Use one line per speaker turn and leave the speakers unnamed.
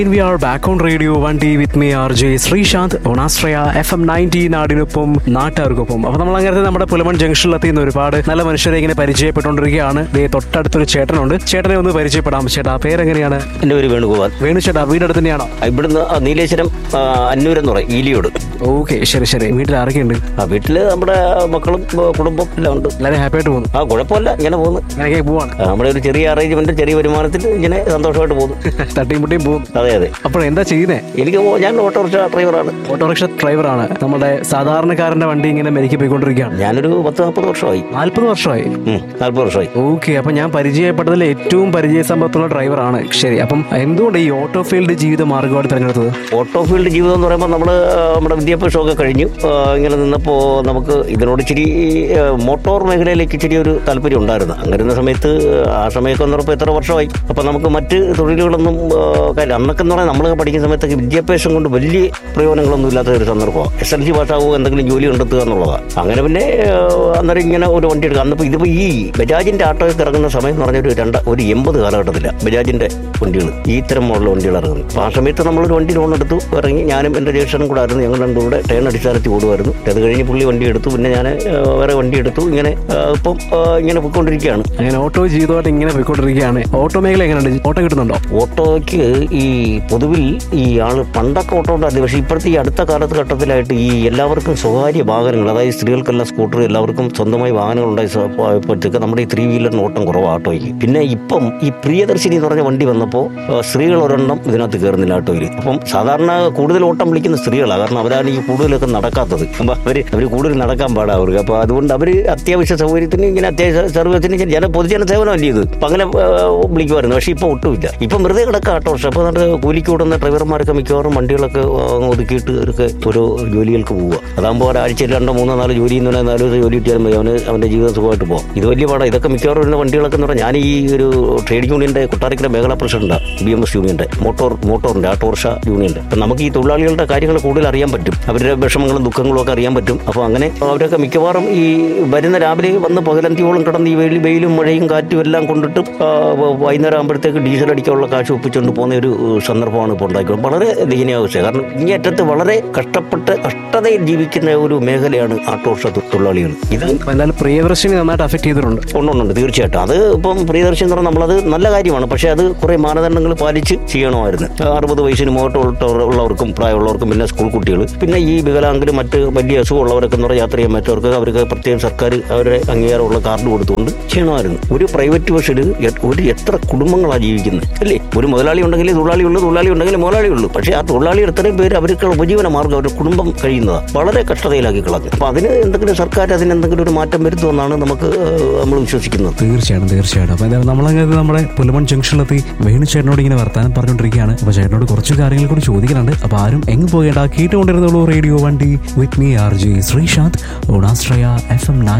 V are back on radio Vandi with me R J Sreesanth Onasraya F M ninety നാടിനൊപ്പം നാട്ടുകാർക്കൊപ്പം അപ്പൊ നമ്മൾ അങ്ങനത്തെ നമ്മുടെ പുലമൺ ജംഗ്ഷനിലെത്തി ഇന്ന് ഒരുപാട് നല്ല മനുഷ്യരെ ഇങ്ങനെ പരിചയപ്പെട്ടുകൊണ്ടിരിക്കുകയാണ് ദേ തൊട്ടടുത്തൊരു ചേട്ടനുണ്ട് ചേട്ടനെ ഒന്ന് പരിചയപ്പെടാം ചേട്ടാ പേരെങ്ങനെയാണ്
എൻ്റെ പേര് വേണുഗോപാൽ
വേണു ചേട്ടാ വീടടുത്ത് തന്നെയാണോ
ആ, ഇവിടുന്ന് ആ, നീലേശ്വരം ആ, അന്നൂരെന്ന് പറയും ഈലിയോട്
ഓക്കെ ശരി ശരി വീട്ടിൽ ആരൊക്കെയുണ്ട്
ആ വീട്ടില് നമ്മുടെ മക്കളും ആ, കുടുംബം എല്ലാം ഉണ്ട്
എല്ലാവരും ഹാപ്പി ആയിട്ട് പോകുന്നു
ആ കുഴപ്പമില്ല ഇങ്ങനെ പോകുന്നു
അങ്ങനെയൊക്കെ പോവാണ്
ആ, നമ്മുടെ ഒരു ചെറിയ അറേഞ്ച്മെന്റ് ചെറിയ വരുമാനത്തിൽ ഇങ്ങനെ സന്തോഷമായിട്ട് പോകുന്നു
തട്ടിയും മുട്ടിയും പോകും
അതെ അതെ
അപ്പോൾ എന്താ ചെയ്യുന്നേ
എനിക്ക് പോ- ഞാൻ ഓട്ടോറിക്ഷ ഡ്രൈവറാണ്
ഓട്ടോറിക്ഷ ഡ്രൈവറാണ് നമ്മുടെ സാധാരണക്കാരന്റെ വണ്ടി ഇങ്ങനെ മെരുക്കി പോയിക്കൊണ്ടിരിക്കുകയാണ്
ഞാനൊരു പത്ത് നാൽപ്പത് വർഷമായി
നാല്പത് വർഷമായി
ഉം, നാൽപ്പത് വർഷമായി
ഓക്കെ അപ്പൊ ഞാൻ പരിചയപ്പെട്ടതിൽ ഏറ്റവും പരിചയസമ്പത്തുള്ള ഡ്രൈവറാണ് ശരി അപ്പം എന്തുകൊണ്ട് ഈ ഓട്ടോ ഫീൽഡ് ജീവിത മാർഗമായിട്ട് തിരഞ്ഞെടുത്തത്
ഓട്ടോ ഫീൽഡ് ജീവിതം എന്ന് പറയുമ്പോൾ നമ്മൾ നമ്മുടെ വിദ്യാഭ്യാസമൊക്കെ കഴിഞ്ഞു ആ, ഇങ്ങനെ നിന്നപ്പോൾ നമുക്ക് ഇതിനോട് ഇച്ചിരി ആ, മോട്ടോർ മേഖലയിലേക്ക് ഇച്ചിരി ഒരു താല്പര്യം ഉണ്ടായിരുന്നു അങ്ങനെ ഇരുന്ന സമയത്ത് ആ സമയമൊക്കെ എന്ന് പറയുമ്പോൾ എത്ര വർഷമായി അപ്പോൾ നമുക്ക് മറ്റ് തൊഴിലുകളൊന്നും ആ, കാര്യം അന്നൊക്കെ എന്ന് പറഞ്ഞാൽ നമ്മൾ പഠിക്കുന്ന സമയത്തൊക്കെ വിദ്യാഭ്യാസം കൊണ്ട് വലിയ പ്രയോജനങ്ങളൊന്നും ഇല്ലാത്ത ഒരു സന്ദർഭമാണ് എസ് എൽ സി പാസ്സാവോ എന്തെങ്കിലും ജോലി കണ്ടെത്തുക എന്നുള്ളതാണ് അങ്ങനെ പിന്നെ ആ, അന്നേരം ഇങ്ങനെ ഒരു വണ്ടി എടുക്കുക അന്നിപ്പോൾ ഇതിപ്പോൾ ഈ ബജാജിൻ്റെ ആട്ടോയൊക്കെ ഇറങ്ങുന്ന സമയം എന്ന് പറഞ്ഞാൽ ഒരു രണ്ട് ഒരു എൺപത് കാലഘട്ടത്തിലാണ് ബജാജിൻ്റെ വണ്ടികൾ ഈ ഇത്തരം മോഡൽ വണ്ടികൾ ഇറങ്ങുന്നത് അപ്പോൾ ആ സമയത്ത് നമ്മളൊരു വണ്ടി ലോൺ എടുത്തു ഇറങ്ങി ഞാനും എൻ്റെ ജ്യേഷ്ഠനും കൂടെ ആയിരുന്നു ഞങ്ങൾ രണ്ടും കൂടെ ട്രെയിൻ അടിസ്ഥാനത്തിൽ ഓടുമായിരുന്നു അത് കഴിഞ്ഞ് പുള്ളി വണ്ടി എടുത്തു പിന്നെ ഞാൻ വേറെ വണ്ടി എടുത്തു ഇങ്ങനെ ആ, ഇപ്പം ആ, ഇങ്ങനെ പോയിക്കൊണ്ടിരിക്കുകയാണ്
അങ്ങനെ ഓട്ടോ ജീവിതമായിട്ട് ഇങ്ങനെ പോയിക്കൊണ്ടിരിക്കുകയാണ് ഓട്ടോ മേഖല എങ്ങനെയുണ്ട് ഓട്ടോ കിട്ടുന്നുണ്ടോ
ഓട്ടോയ്ക്ക് ഈ പൊതുവിൽ ഈ ആള് പണ്ടൊക്കെ ഓട്ടോ ഉണ്ടായിരുന്നു പക്ഷേ ഇപ്പോഴത്തെ ഈ അടുത്ത കാലത്ത് ഘട്ടത്തിലായിട്ട് ഈ എല്ലാവർക്കും സ്വകാര്യ വാഹനങ്ങൾ അതായത് സ്ത്രീകൾക്കെല്ലാം സ്കൂട്ടർ എല്ലാവർക്കും സ്വന്തമായി വാഹനങ്ങൾ ഉണ്ടായി പോയപ്പോഴത്തേക്ക് നമ്മുടെ ഈ ത്രീ വീലറിന് ഓട്ടം കുറവ് ആട്ടോയ്ക്ക് പിന്നെ ഇപ്പം ഈ പ്രിയദർശിനി എന്ന് പറഞ്ഞ വണ്ടി വന്നപ്പോൾ സ്ത്രീകൾ ഒരെണ്ണം ഇതിനകത്ത് കയറുന്നില്ല ആട്ടോയിൽ അപ്പം സാധാരണ കൂടുതൽ ഓട്ടം വിളിക്കുന്ന സ്ത്രീകളാണ് കാരണം അവരാണ് ഈ കൂടുതലൊക്കെ നടക്കാത്തത് അപ്പം അവർ അവർ കൂടുതൽ നടക്കാൻ പാടാ അവർക്ക് അപ്പോൾ അതുകൊണ്ട് അവർ അത്യാവശ്യ സൗകര്യത്തിന് ഇങ്ങനെ അത്യാവശ്യ സർവീസിന് ജന പൊതുജന സേവനമല്ലേ ഇത് അപ്പം അങ്ങനെ ആ, വിളിക്കുമായിരുന്നു പക്ഷേ ഇപ്പം ഒട്ടുമില്ല ഇപ്പം വെറുതെ കിടക്കാം ആട്ടോ പക്ഷെ അപ്പോൾ നമ്മുടെ കൂലിക്ക് കൂടുന്ന ഡ്രൈവർമാരൊക്കെ മിക്കവാറും വണ്ടികളൊക്കെ ആ, ഒതുക്കിയിട്ട് അവർക്ക് ഓരോ ജോലികൾക്ക് പോവുക അതാകുമ്പോൾ ഒരാഴ്ചയിൽ രണ്ടോ മൂന്നോ നാല് ജോലി എന്ന് പറഞ്ഞാൽ നാല് ദിവസം ജോലി കിട്ടിയാലും മതി അവന് അവൻ്റെ ജീവിതം സുഖമായിട്ട് പോകും ഇത് വലിയ പാടാണ് ഇതൊക്കെ മിക്കവാറും വരുന്ന വണ്ടികളൊക്കെ എന്ന് പറഞ്ഞാൽ ഞാൻ ഈ ഒരു ട്രേഡ് യൂണിയൻ്റെ കൊട്ടാരക്കര മേഖലാ പ്രസിഡന്റാണ് ബി എം എസ് യൂണിയൻ്റെ മോട്ടോർ മോട്ടോറിൻ്റെ ആട്ടോറിക്ഷ യൂണിയൻ്റെ അപ്പം നമുക്ക് ഈ തൊഴിലാളികളുടെ കാര്യങ്ങൾ കൂടുതൽ അറിയാൻ പറ്റും അവരുടെ വിഷമങ്ങളും ദുഃഖങ്ങളും ഒക്കെ അറിയാൻ പറ്റും അപ്പോൾ അങ്ങനെ അവരൊക്കെ മിക്കവാറും ഈ വരുന്ന രാവിലെ വന്ന് പകലന്തിയോളം കിടന്ന് ഈ വെയിൽ വെയിലും മഴയും കാറ്റും എല്ലാം കൊണ്ടിട്ട് ആ, വ- വൈകുന്നേരം ആകുമ്പോഴത്തേക്ക് ഡീസൽ അടിക്കാനുള്ള കാശ് ഒപ്പിച്ചുകൊണ്ട് പോകുന്ന ഒരു ഏഹ്, സന്ദർഭമാണ് ഇപ്പോൾ ഉണ്ടാക്കിയത് വളരെ ദയനീയാവസ്ഥ കാരണം ഇങ്ങേറ്റത്ത് വളരെ കഷ്ടപ്പെട്ട് കഷ്ടതയിൽ ജീവിക്കുന്ന ഒരു മേഖലയാണ് ആട്ടോറിക്ഷ തൊഴിലാളികൾ ഇത്
അപ്പൊ എന്തായാലും പ്രിയദർശിനി നന്നായിട്ട് അഫക്ട് ചെയ്തിട്ടുണ്ട്
ഉണ്ടുണ്ട് തീർച്ചയായിട്ടും അത് ഇപ്പം പ്രിയദർശൻ എന്ന് പറഞ്ഞാൽ നമ്മളത് നല്ല കാര്യമാണ് പക്ഷേ അത് കുറേ മാനദണ്ഡങ്ങൾ പാലിച്ച് ചെയ്യണമായിരുന്നു അറുപത് വയസ്സിന് മുകളിട്ട് ഉള്ളവർക്കും പ്രായമുള്ളവർക്കും പിന്നെ സ്കൂൾ കുട്ടികൾ പിന്നെ ഈ വികലാംഗരും മറ്റ് വലിയ അസുഖമുള്ളവരൊക്കെ എന്ന് പറഞ്ഞാൽ യാത്ര ചെയ്യാൻ പറ്റവർക്ക് അവർക്ക് പ്രത്യേകം സർക്കാർ അവരുടെ അംഗീകാരമുള്ള കാർഡ് കൊടുത്തുകൊണ്ട് ചെയ്യണമായിരുന്നു ഒരു പ്രൈവറ്റ് ബസ്സിൽ ഒരു എത്ര കുടുംബങ്ങളാണ് ജീവിക്കുന്നത് അല്ലേ ഒരു മുതലാളി ഉണ്ടെങ്കിൽ തൊഴിലാളി ഉള്ളൂ തൊഴിലാളി ഉണ്ടെങ്കിൽ മുതലാളി ഉള്ളൂ പക്ഷേ ആ തൊഴിലാളി എത്രയും പേര് അവർക്കുള്ള ഉപജീവന മാർഗ്ഗം അവരുടെ കുടുംബം കഴിയുന്നതാണ് വളരെ കഷ്ടതയിലാക്കി കളഞ്ഞു അപ്പോൾ അതിന് എന്തെങ്കിലും സർക്കാർ അതിന് എന്തെങ്കിലും ഒരു മാറ്റം വരുത്തുമെന്നാണ് നമുക്ക് ഏഹ്, നമ്മൾ വിശ്വസിക്കുന്നത്
തീർച്ചയായിട്ടും തീർച്ചയായിട്ടും അപ്പൊ എന്തായാലും നമ്മളങ്ങനെ നമ്മുടെ പുലമൺ ജംഗ്ഷനിലെത്തി വേണു ചേട്ടനോട് ഇങ്ങനെ വർത്താനം പറഞ്ഞുകൊണ്ടിരിക്കുകയാണ് അപ്പൊ ചേട്ടനോട് കുറച്ച് കാര്യങ്ങൾ കൂടി ചോദിക്കുന്നുണ്ട് അപ്പൊ ആരും എങ്ങ് പോകേണ്ട കേട്ടുകൊണ്ടിരുന്നുള്ളൂ radio Vandi with me R J Sreesanth Onasraya F M